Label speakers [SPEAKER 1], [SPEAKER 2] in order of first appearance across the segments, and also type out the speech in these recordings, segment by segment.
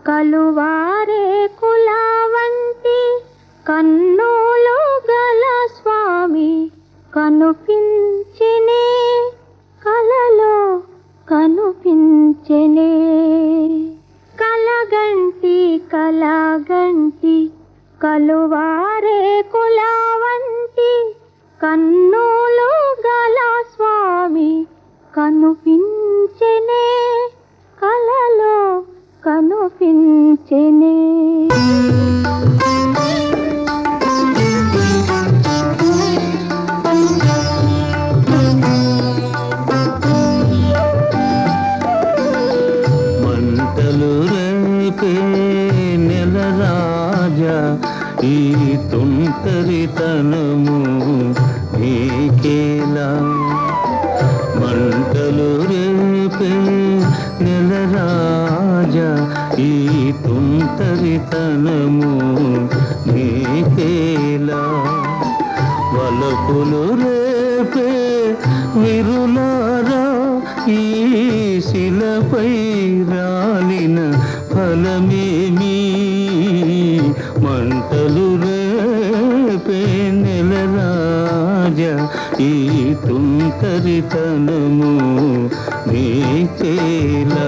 [SPEAKER 1] కలువారే కుల వంటి కన్నులు గల స్వామి కనుపించినే కలలో కనుపించనే కలగంటి కలగంటి కలువారే కుల వంటి కన్నులు గల స్వామి కనుపించనే కలలో కనుపించనే
[SPEAKER 2] మంటలు రేపే నెల రాజా ఈ తుంటరితనము నీకేలా మంటలు రేపే నెల రాజా ఈ తుంటరితనము నీకేలా వలపులు రేపే విరులారా ఈ శిలపై రాలిన ఫలమేమి మంటలు రేపే నెల రాజా ఈ తుంటరితనము నీకేలా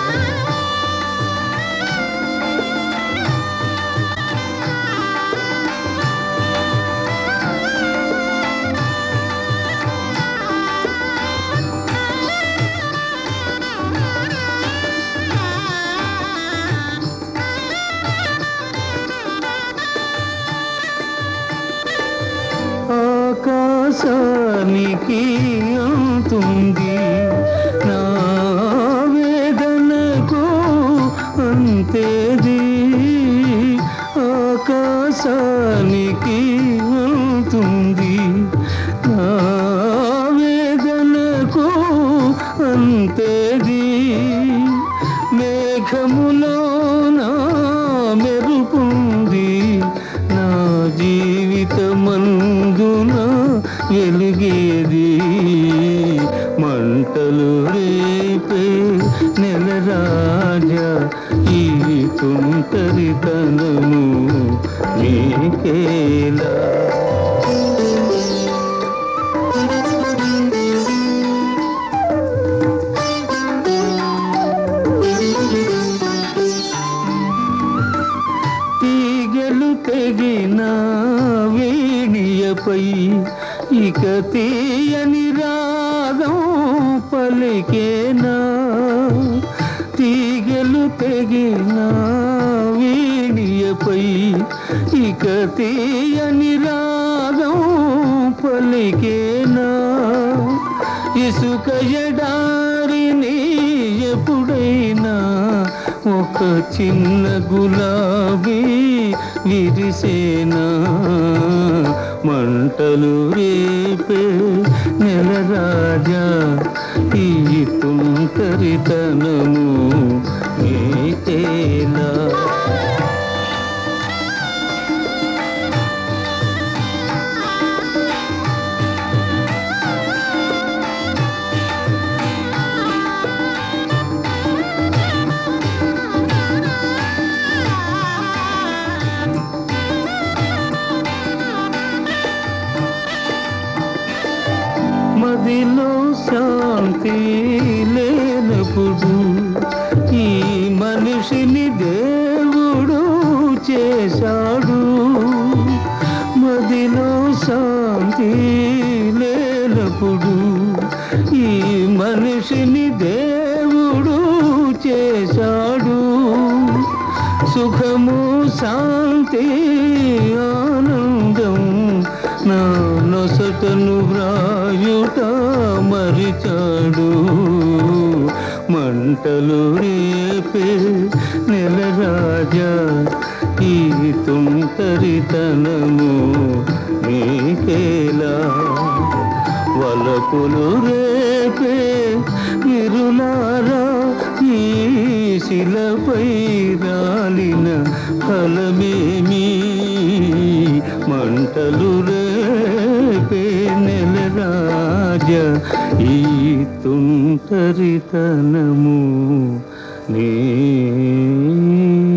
[SPEAKER 2] ఆకాశానికి అంతుంది నా వేదనకు అంతేది ఆకాశానికి అంతుంది నా వేదనకు అంతేది మేఘములో నా మెరుపుంది నా జీవితమందున వెలుగేది మంటలు రేపే నెల రాజా ఈ తుంటరితనము నీకేలా తీగలు తెగిన వేణియపై ఇక తీయని రాగం పలికేనా తీగలు తెగిన వేణియపై ఇక తీయని రాగం పలికేనా ఇసుక ఎడారిని ఎప్పుడైనా ఒక చిన్న గులాబీ విరిసేనా మంటలు రేపే నెల రాజా ఈ తుంటరితనము నీకేలా మదిలో శాంతి లేనప్పుడు ఈ మనిషిని దేవుడు చేశాడు మదిలో శాంతి లేనప్పుడు ఈ మనిషిని దేవుడు చేశాడు సుఖము శాంతి ఆనందం నా నొసటను వ్రాయుట మరిచాడు మంటలు రేపే నెల రాజా ఈ తుంటరితనము నీకేలా వలపులు రేపే ఇరులారా ఈ శిలపై రాలిన ఫలమేమి మంటలు రేపే నెల రాజా రాజ ఈ తుంటరితనము నీ